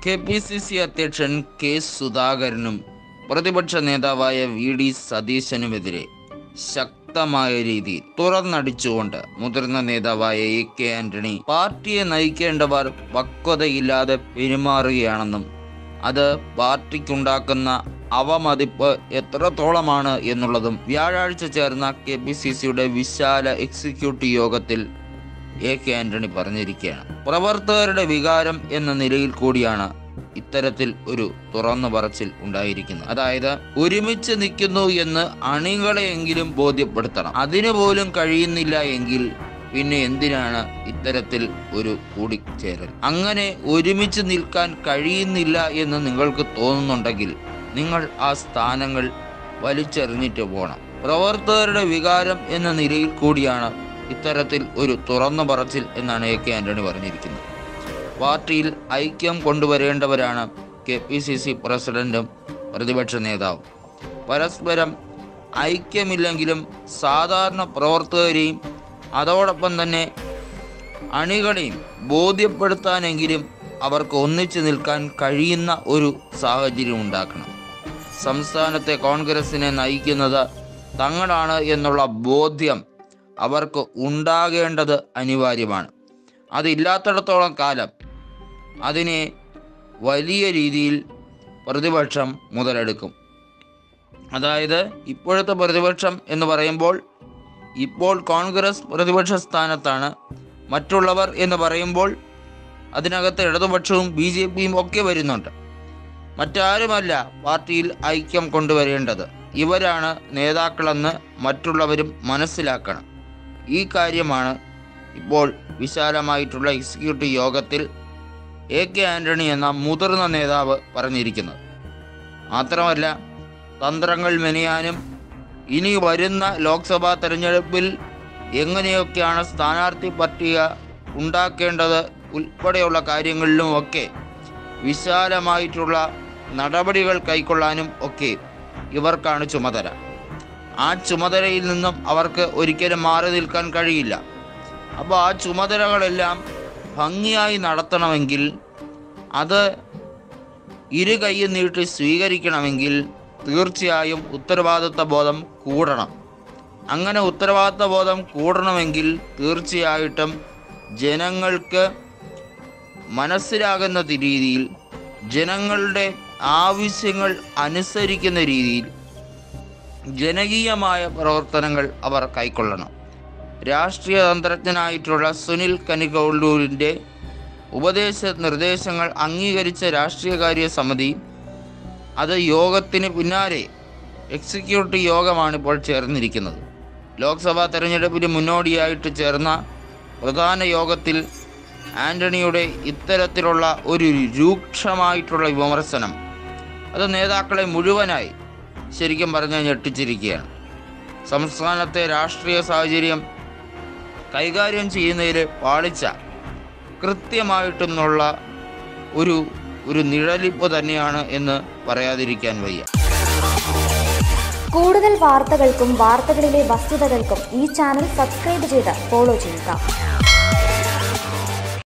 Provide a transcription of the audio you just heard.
K P C C അധ്യക്ഷൻ K സുധാകരനും പ്രതിപക്ഷ നേതാവായ വി ഡി സതീശനുമെതിരെ ശക്തമായ രീതിയിൽ തുറന്നടിച്ചുകൊണ്ട് മുതിർന്ന നേതാവായ എ കെ ആന്റണി പാർട്ടിയെ നയിക്കേണ്ടവർ പക്വതയില്ലാതെ പെരുമാറുകയാണെന്നും അത് പാർട്ടിക്കുണ്ടാക്കുന്ന അവമതിപ്പ് എത്രത്തോളമാണ് എന്നുള്ളതും വ്യാഴാഴ്ച ചേർന്ന കെ പി സി സിയുടെ വിശാല എക്സിക്യൂട്ടീവ് യോഗത്തിൽ എ കെ ആന്റണി പറഞ്ഞിരിക്കുകയാണ് പ്രവർത്തകരുടെ വികാരം എന്ന നിലയിൽ കൂടിയാണ് ഇത്തരത്തിൽ ഒരു തുറന്നു പറച്ചിൽ ഉണ്ടായിരിക്കുന്നത് അതായത് ഒരുമിച്ച് നിൽക്കുന്നു എന്ന് അണികളെയെങ്കിലും ബോധ്യപ്പെടുത്തണം അതിനു പോലും കഴിയുന്നില്ല എങ്കിൽ പിന്നെ എന്തിനാണ് ഇത്തരത്തിൽ ഒരു കൂടിച്ചേരൽ അങ്ങനെ ഒരുമിച്ച് നിൽക്കാൻ കഴിയുന്നില്ല എന്ന് നിങ്ങൾക്ക് തോന്നുന്നുണ്ടെങ്കിൽ നിങ്ങൾ ആ സ്ഥാനങ്ങൾ വലിച്ചെറിഞ്ഞിട്ട് പോകണം പ്രവർത്തകരുടെ വികാരം എന്ന നിലയിൽ കൂടിയാണ് ഇത്തരത്തിൽ ഒരു തുറന്നു പറച്ചിൽ എന്നാണ് എ കെ ആന്റണി പറഞ്ഞിരിക്കുന്നത് പാർട്ടിയിൽ ഐക്യം കൊണ്ടുവരേണ്ടവരാണ് കെ പി സി സി പ്രസിഡന്റും പ്രതിപക്ഷ നേതാവും പരസ്പരം ഐക്യമില്ലെങ്കിലും സാധാരണ പ്രവർത്തകരെയും അതോടൊപ്പം തന്നെ അണികളെയും ബോധ്യപ്പെടുത്താനെങ്കിലും അവർക്ക് ഒന്നിച്ചു നിൽക്കാൻ കഴിയുന്ന ഒരു സാഹചര്യം ഉണ്ടാക്കണം സംസ്ഥാനത്തെ കോൺഗ്രസിനെ നയിക്കുന്നത് തങ്ങളാണ് എന്നുള്ള ബോധ്യം അവർക്ക് ഉണ്ടാകേണ്ടത് അനിവാര്യമാണ് അതില്ലാത്തിടത്തോളം കാലം അതിനെ വലിയ രീതിയിൽ പ്രതിപക്ഷം മുതലെടുക്കും അതായത് ഇപ്പോഴത്തെ പ്രതിപക്ഷം എന്ന് പറയുമ്പോൾ ഇപ്പോൾ കോൺഗ്രസ് പ്രതിപക്ഷ സ്ഥാനത്താണ് മറ്റുള്ളവർ എന്ന് പറയുമ്പോൾ അതിനകത്ത് ഇടതുപക്ഷവും ബി ജെ പിയും ഒക്കെ വരുന്നുണ്ട് മറ്റാരുമല്ല പാർട്ടിയിൽ ഐക്യം കൊണ്ടുവരേണ്ടത് ഇവരാണ് നേതാക്കളെന്ന് മറ്റുള്ളവരും മനസ്സിലാക്കണം ഈ കാര്യമാണ് ഇപ്പോൾ വിശാലമായിട്ടുള്ള എക്സിക്യൂട്ടീവ് യോഗത്തിൽ എ കെ ആന്റണി എന്ന മുതിർന്ന നേതാവ് പറഞ്ഞിരിക്കുന്നത് മാത്രമല്ല തന്ത്രങ്ങൾ മെനയാനും ഇനി വരുന്ന ലോക്സഭാ തെരഞ്ഞെടുപ്പിൽ എങ്ങനെയൊക്കെയാണ് സ്ഥാനാർത്ഥി പട്ടിക ഉണ്ടാക്കേണ്ടത് ഉൾപ്പെടെയുള്ള കാര്യങ്ങളിലുമൊക്കെ വിശാലമായിട്ടുള്ള നടപടികൾ കൈക്കൊള്ളാനും ഒക്കെ ഇവർക്കാണ് ചുമതല ആ ചുമതലയിൽ നിന്നും അവർക്ക് ഒരിക്കലും മാറി നിൽക്കാൻ കഴിയില്ല അപ്പോൾ ആ ചുമതലകളെല്ലാം ഭംഗിയായി നടത്തണമെങ്കിൽ അത് ഇരു കൈയും നീട്ടി സ്വീകരിക്കണമെങ്കിൽ തീർച്ചയായും ഉത്തരവാദിത്ത ബോധം കൂടണം അങ്ങനെ ഉത്തരവാദിത്ത ബോധം കൂടണമെങ്കിൽ തീർച്ചയായിട്ടും ജനങ്ങൾക്ക് മനസ്സിലാകുന്ന രീതിയിൽ ജനങ്ങളുടെ ആവശ്യങ്ങൾ അനുസരിക്കുന്ന രീതിയിൽ ജനകീയമായ പ്രവർത്തനങ്ങൾ അവർ കൈക്കൊള്ളണം രാഷ്ട്രീയ തന്ത്രജ്ഞനായിട്ടുള്ള സുനിൽ കനികൗള്ളൂരിൻ്റെ ഉപദേശ നിർദ്ദേശങ്ങൾ അംഗീകരിച്ച രാഷ്ട്രീയകാര്യ സമിതി അത് യോഗത്തിന് പിന്നാലെ എക്സിക്യൂട്ടീവ് യോഗമാണ് ഇപ്പോൾ ചേർന്നിരിക്കുന്നത് ലോക്സഭാ തെരഞ്ഞെടുപ്പിന് മുന്നോടിയായിട്ട് ചേർന്ന പ്രധാന യോഗത്തിൽ ആന്റണിയുടെ ഇത്തരത്തിലുള്ള ഒരു രൂക്ഷമായിട്ടുള്ള വിമർശനം അത് നേതാക്കളെ മുഴുവനായി ശരിക്കും പറഞ്ഞാൽ ഞെട്ടിച്ചിരിക്കുകയാണ് സംസ്ഥാനത്തെ രാഷ്ട്രീയ സാഹചര്യം കൈകാര്യം ചെയ്യുന്നതിൽ പാളിച്ച കൃത്യമായിട്ടുള്ള ഒരു ഒരു നിഴലിപ്പ് തന്നെയാണ് എന്ന് പറയാതിരിക്കാൻ വയ്യ കൂടുതൽ വാർത്തകൾക്കും വാർത്തകളിലെ വസ്തുതകൾക്കും ഈ ചാനൽ സബ്സ്ക്രൈബ് ചെയ്ത് ഫോളോ ചെയ്യുക